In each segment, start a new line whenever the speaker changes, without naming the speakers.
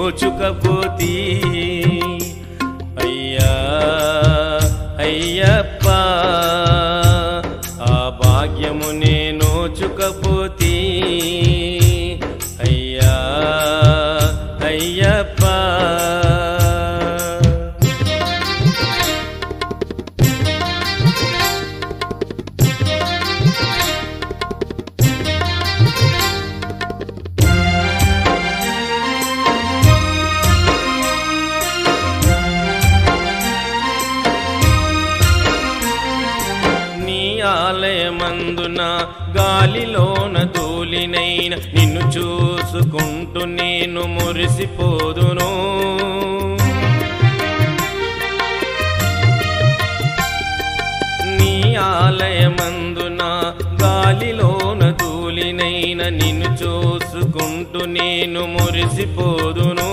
నోచుకపోతీ అయ్యా అయ్యప్ప ఆ భాగ్యము నే నోచుకపోతీ అయ్యా అయ్యప్ప నీ ఆలయమందున గాలిలోన ధూళినైన నిన్ను చూసుకుంటూ నేను మురిసిపోదును నీ ఆలయమందున గాలిలోన ధూళినైన నిన్ను చూసుకుంటూ నేను మురిసిపోదును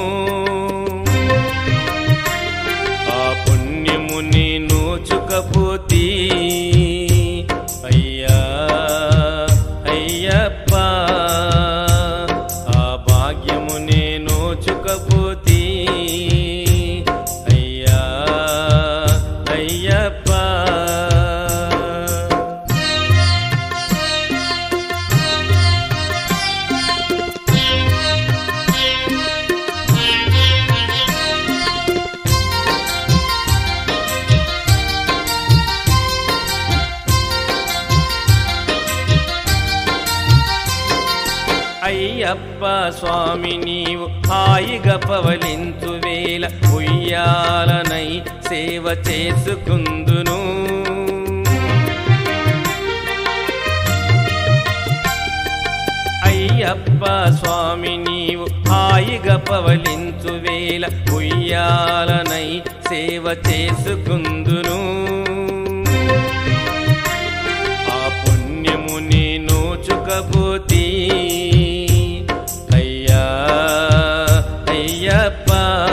ఆ పుణ్యముని నోచుకపోతీ అయ్యా అయ్యప్ప ఆ భాగ్యముని నోచుకపోతీ అయ్యా అయ్యప్ప అయ్యప్ప స్వామి నీవు హాయిగా పవలింతు వేల ఉయ్యాలనై సేవ చేసుకుందును అయ్యప్ప స్వామి నీవు హాయిగా పవలించు వేల ఉయ్యాలనై సేవ చేసుకుందును ఆ పుణ్యముని నోచుకపోతీ అయ్యా అయ్యప్ప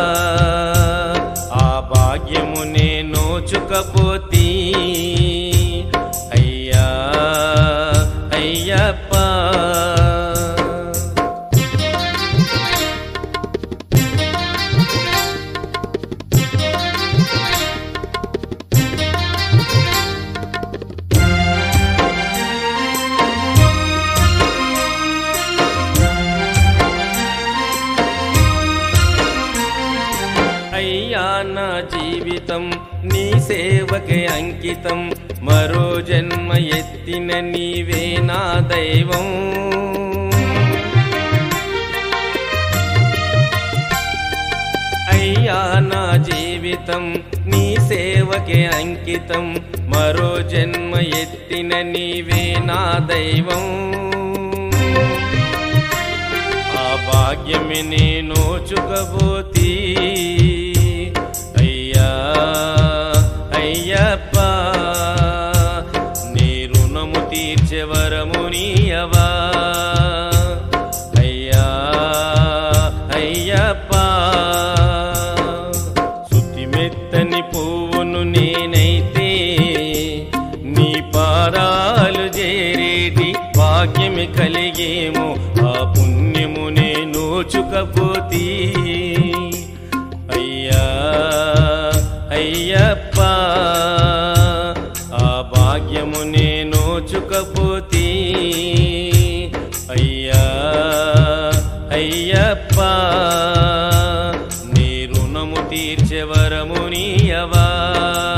ఆ భాగ్యముని నోచుకపోతీ అయ్యా అయ్యప్ప అయ్యా నా జీవితం నీ సేవకే అంకితం మరో జన్మ ఎత్తిన నీవే నా దైవం అయ్యా నా జీవితం నీ సేవకే అంకితం మరో జన్మ ఎత్తిన నీవే నా దైవం ఆ భాగ్యమి నేను నోచుకబోతీ అయ్యా అయ్యప్ప నీ రుణము తీర్చే వరము నీయవా అయ్యా అయ్యప్ప శుద్ధి మెత్తని పువ్వును నేనైతే నీ పాదాలు చేరేటి భాగ్యమి కలిగేమో ఆ పుణ్యము నేను నోచుకపోతీ అయ్యా అయ్యప్ప ఆ భాగ్యము నేను నోచుకపోతీ అయ్యా అయ్యప్ప నీ రుణము తీర్చే వరము నీయవా